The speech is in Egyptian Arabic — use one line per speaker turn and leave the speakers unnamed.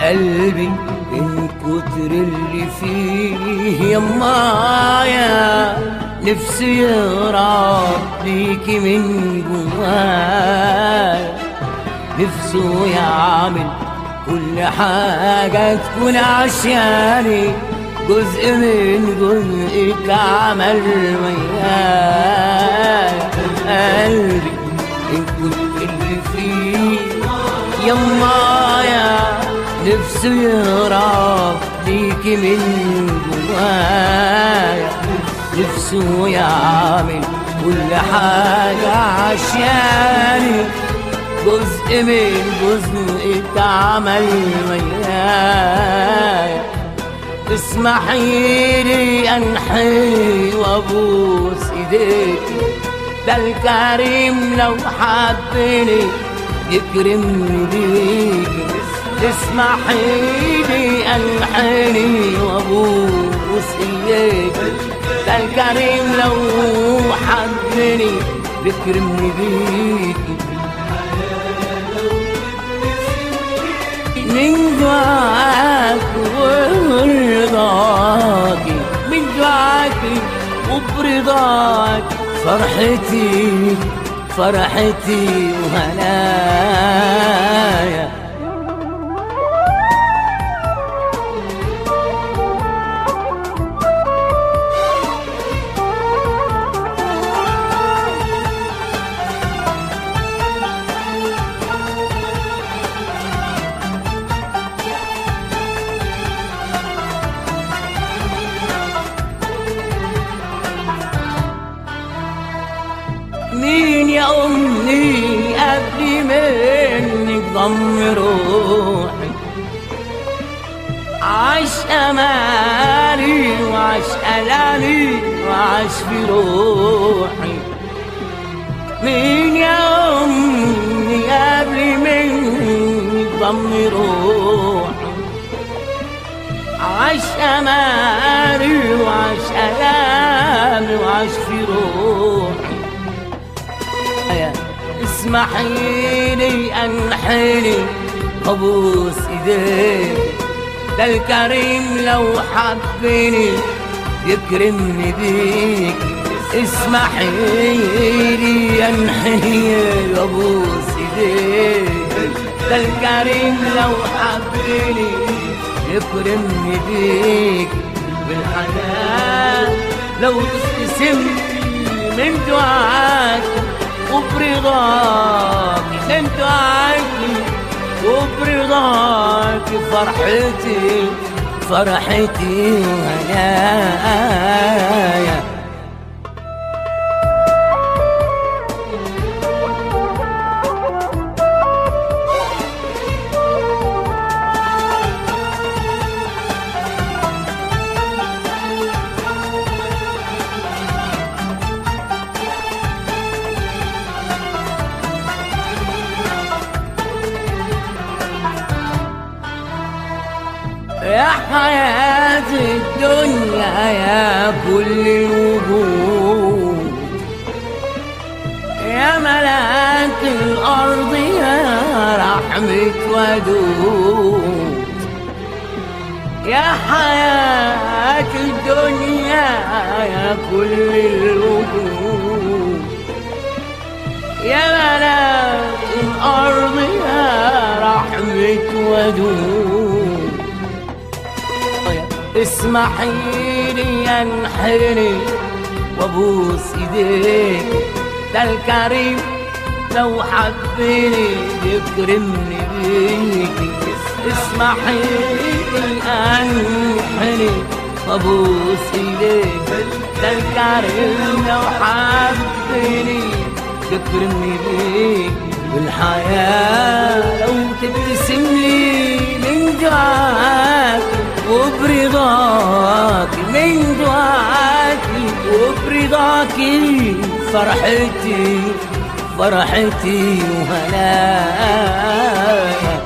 قلبي من كتر اللي فيه يمايا نفسي يهرب ليكي من جوايا نفسه يعمل كل حاجة تكون عشاني جزء من جزءك عمل ويايا قلبي إن كنت اللي فيه يمايا نفسه يهرب ليكي من جوايا نفسه يعمل كل حاجة عشاني جزء من جزء اتعمل ويايا اسمحي لي انحي وابوس ايديكي ده الكريم لو حبني يكرمني بيكي اسمحي لي انحني وابوس ايديكي ده الكريم لو حبني يكرمني بيكي من دعاك ورضاكي من دعاكي وبرضاك فرحتي فرحتي وهنايا مين يا أمي قبل منك ضم روحي عاش أمالي وعاش ألامي وعاش في روحي مين يا أمي قبل منك ضم روحي عاش أمالي وعاش ألامي وعاش في روحي اسمحي لي انحني ابوس ايديك ده الكريم لو حبني يكرمني بيك اسمحي لي انحني ابوس ايديك ده الكريم لو حبني يكرمني بيك بالحنان لو تبتسم من دعاك وبرضاك من دعاكي وبرضاك فرحتي فرحتي وهنايا يا حياة الدنيا يا كل الوجود يا ملاك الأرض يا رحمة ودود يا حياة الدنيا يا كل الوجود يا ملاك الأرض يا رحمة ودود اسمحي لي انحني وابوس ايديك ده الكريم لو حبني يكرمني بيكي اسمحي لي انحني وابوس ايديك ده الكريم لو حبني يكرمني بيكي بالحياة لو تبتسم لي من دعاك وبرضاك من دعاكي وبرضاكي فرحتي فرحتي وهنايا